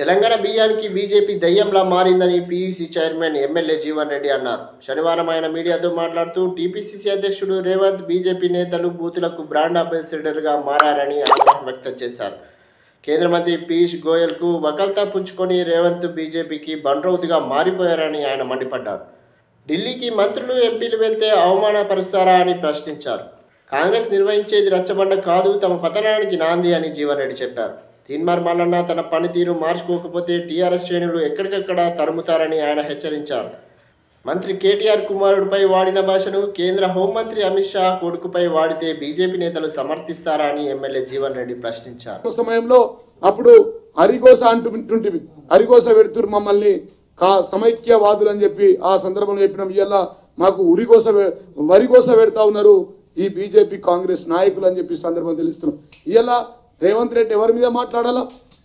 తెలంగాణ బియ్యానికి బీజేపీ దయ్యంలా మారిందని PUC chairman MLA Jeevan Reddy అన్నారు శనివారం ఆయన మీడియాతో మాట్లాడుతూ టీపీసీసీ అధ్యక్షుడు రేవంత్ బీజేపీ నేతలు బూతులకు బ్రాండ్ అంబాసిడర్గా మారారని ఆగ్రహం వ్యక్తం చేశారు కేంద్ర మంత్రి పీయూష్ గోయల్కు వకల్తా పుంజుకొని రేవంత్ బీజేపీకి బండ్రౌతుగా మారిపోయారని ఆయన మండిపడ్డారు ఢిల్లీకి మంత్రులు ఎంపీలు వెళ్తే అవమానపరుస్తారా అని ప్రశ్నించారు కాంగ్రెస్ నిర్వహించేది రచ్చబండ కాదు తమ పతనానికి నాంది అని జీవన్ రెడ్డి చెప్పారు తీన్మార్ మల్లన్న తన పనితీరు మార్చుకోకపోతే టీఆర్ఎస్ శ్రేణులు ఎక్కడికక్కడ తరుముతారని ఆయన హెచ్చరించారు మంత్రి కేటీఆర్ కుమారుడిపై వాడిన భాషను కేంద్ర హోంమంత్రి అమిత్ షా కొడుకుపై వాడితే బీజేపీ నేతలు సమర్థిస్తారా అని ఎమ్మెల్యే జీవన్ రెడ్డి ప్రశ్నించారు సమయంలో అప్పుడు హరికోస అంటుంటివి హరికోస పెడుతురు మమ్మల్ని కా సమైక్యవాదులు అని చెప్పి ఆ సందర్భంలో చెప్పినాం ఇవాళ మాకు ఉరికోస పె- వరికోస పెడతా ఉన్నారు ఈ బీజేపీ కాంగ్రెస్ నాయకులు అని చెప్పి ఈ సందర్భం తెలుస్తున్నాం ఇవాళ రేవంత్ రెడ్డి ఎవరి మీద మాట్లాడాలా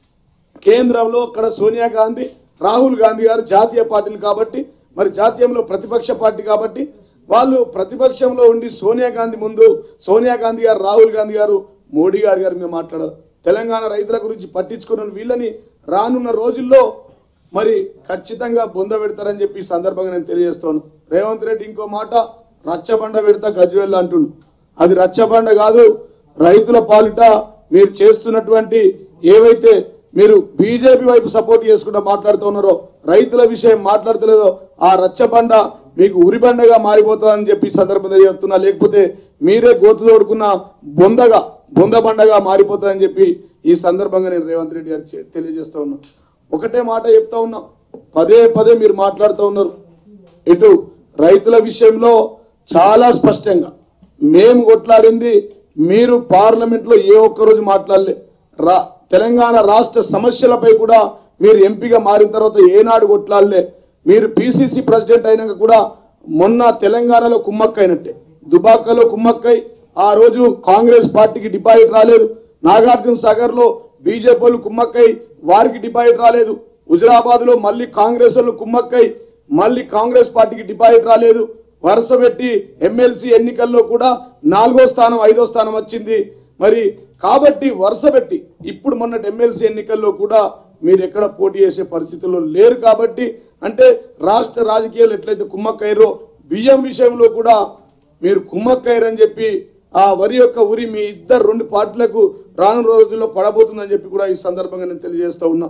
కేంద్రంలో అక్కడ సోనియా గాంధీ రాహుల్ గాంధీ గారు జాతీయ పార్టీలు కాబట్టి మరి జాతీయంలో ప్రతిపక్ష పార్టీ కాబట్టి వాళ్ళు ప్రతిపక్షంలో ఉండి సోనియా గాంధీ ముందు సోనియా గాంధీ గారు రాహుల్ గాంధీ గారు మోడీ గారి గారి మీద మాట్లాడారు తెలంగాణ రైతుల గురించి పట్టించుకున్న వీళ్ళని రానున్న రోజుల్లో మరి ఖచ్చితంగా బొంద పెడతారని చెప్పి ఈ సందర్భంగా నేను తెలియజేస్తాను రేవంత్ రెడ్డి ఇంకో మాట రచ్చబండ పెడతా గజ్వేల్ అంటుండు అది రచ్చబండ కాదు రైతుల పాలిట మీరు చేస్తున్నటువంటి ఏవైతే మీరు బీజేపీ వైపు సపోర్ట్ చేసుకుంటూ మాట్లాడుతున్నారో రైతుల విషయం మాట్లాడతలేదో ఆ రచ్చబండ మీకు ఉరిబండగా మారిపోతుందని చెప్పి ఈ సందర్భంగా చెప్తున్నా లేకపోతే మీరే గోతు తోడుకున్న బొందగా బొందబండగా మారిపోతుందని చెప్పి ఈ సందర్భంగా నేను రేవంత్ రెడ్డి గారికి చె- తెలియజేస్తా ఉన్నా ఒకటే మాట చెప్తా ఉన్నా పదే పదే మీరు మాట్లాడుతూ ఉన్నారు ఇటు రైతుల విషయంలో చాలా స్పష్టంగా మేము కొట్లాడింది మీరు పార్లమెంట్ లో ఏ ఒక్క రోజు మాట్లాడలే రా తెలంగాణ రాష్ట్ర సమస్యలపై కూడా మీరు ఎంపీగా మారిన తర్వాత ఏనాడు కొట్లాడలే మీరు పిసిసి ప్రెసిడెంట్ అయినాక కూడా మొన్న తెలంగాణలో కుమ్మక్కైనట్టే దుబాకలో కుమ్మక్కై ఆ రోజు కాంగ్రెస్ పార్టీకి డిపాజిట్ రాలేదు నాగార్జున సాగర్ లో బీజేపీ వాళ్ళు కుమ్మక్కై వారికి డిపాజిట్ రాలేదు హుజరాబాద్ లో మళ్ళీ కాంగ్రెస్ వాళ్ళు కుమ్మక్కై మళ్ళీ కాంగ్రెస్ పార్టీకి డిపాజిట్ రాలేదు వరుస పెట్టి ఎమ్మెల్సీ ఎన్నికల్లో కూడా నాలుగో స్థానం ఐదో స్థానం వచ్చింది మరి కాబట్టి వరుస పెట్టి ఇప్పుడు మొన్నటి ఎమ్మెల్సీ ఎన్నికల్లో కూడా మీరు ఎక్కడ పోటీ చేసే పరిస్థితుల్లో లేరు కాబట్టి అంటే రాష్ట్ర రాజకీయాలు ఎట్లయితే కుమ్మక్కయ్యారో బియ్యం విషయంలో కూడా మీరు కుమ్మక్కయ్యారని చెప్పి ఆ వరి యొక్క ఉరి మీ ఇద్దరు రెండు పార్టీలకు రానున్న రోజుల్లో పడబోతుందని చెప్పి కూడా ఈ సందర్భంగా నేను తెలియజేస్తా ఉన్నా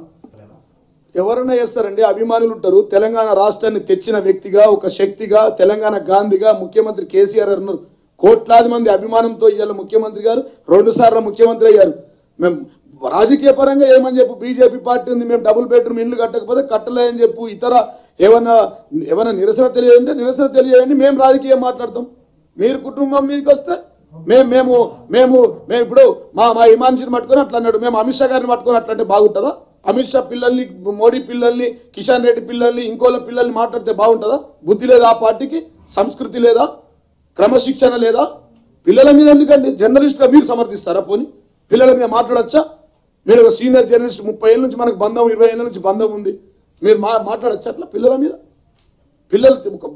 ఎవరైనా చేస్తారండి అభిమానులు ఉంటారు తెలంగాణ రాష్ట్రాన్ని తెచ్చిన వ్యక్తిగా ఒక శక్తిగా తెలంగాణ గాంధీగా ముఖ్యమంత్రి కేసీఆర్ గారు ఉన్నారు కోట్లాది మంది అభిమానంతో ఇవాళ ముఖ్యమంత్రి గారు రెండు సార్లు ముఖ్యమంత్రి అయ్యారు మేము రాజకీయ పరంగా ఏమని చెప్పు బీజేపీ పార్టీ ఉంది మేము డబుల్ బెడ్రూమ్ ఇల్లు కట్టకపోతే కట్టలే అని చెప్పు ఇతర ఏమన్నా ఏమైనా నిరసన తెలియదంటే నిరసన తెలియదండి మేము రాజకీయం మాట్లాడతాం మీరు కుటుంబం మీదకి వస్తే మేము మేము మేము మేము ఇప్పుడు మా మా ఇమాన్షిని పట్టుకొని అట్లా అన్నాడు మేము అమిత్ షా గారిని పట్టుకొని అట్లా అంటే బాగుంటుందా అమిత్ షా పిల్లల్ని మోడీ పిల్లల్ని కిషన్ రెడ్డి పిల్లల్ని ఇంకోళ్ళ పిల్లల్ని మాట్లాడితే బాగుంటుందా బుద్ధి లేదా ఆ పార్టీకి సంస్కృతి లేదా క్రమశిక్షణ లేదా పిల్లల మీద ఎందుకండి జర్నలిస్ట్గా మీరు సమర్థిస్తారా పోనీ పిల్లల మీద మాట్లాడచ్చా మీరు ఒక సీనియర్ జర్నలిస్ట్ ముప్పై ఏళ్ళ నుంచి మనకు బంధం ఇరవై ఏళ్ళ నుంచి బంధం ఉంది మీరు మా మాట్లాడచ్చా అట్లా పిల్లల మీద పిల్లలు ఒక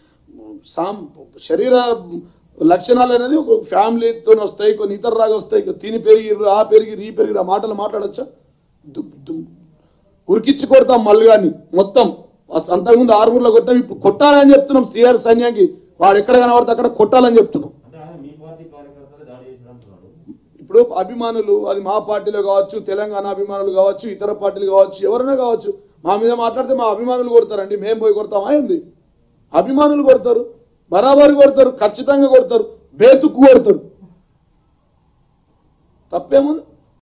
సాం శరీర లక్షణాలు అనేది ఒక ఫ్యామిలీతో వస్తాయి కొన్ని ఇతర రాగా వస్తాయి ఇక తిని పెరిగిర్రు ఆ పెరిగిరు ఈ పెరిగిరు ఆ మాటలు మాట్లాడచ్చా దు- దు- ఉరికిచ్చి కొడతాం మల్లుగాని మొత్తం అస- అంతకుముందు ఆరుగురులో కొట్టాం ఇప్పుడు కొట్టాలని చెప్తున్నాం శ్రీహరి సైన్యానికి వాడు ఎక్కడ కనబడితే అక్కడ కొట్టాలని చెప్తున్నాం అంటే ఆయన మీ పార్టీ కార్యకర్తలే దాడి చేసిన అంటున్నాడు ఇప్పుడు అభిమానులు అది మా పార్టీలో కావచ్చు తెలంగాణ అభిమానులు కావచ్చు ఇతర పార్టీలు కావచ్చు ఎవరైనా కావచ్చు మా మీద మాట్లాడితే మా అభిమానులు కొడతారండి మేము పోయి కొడతామా ఏంది అభిమానులు కొడతారు బరాబరు కొడతారు ఖచ్చితంగా కొడతారు బేతుక్కు కొడతారు తప్పేముంది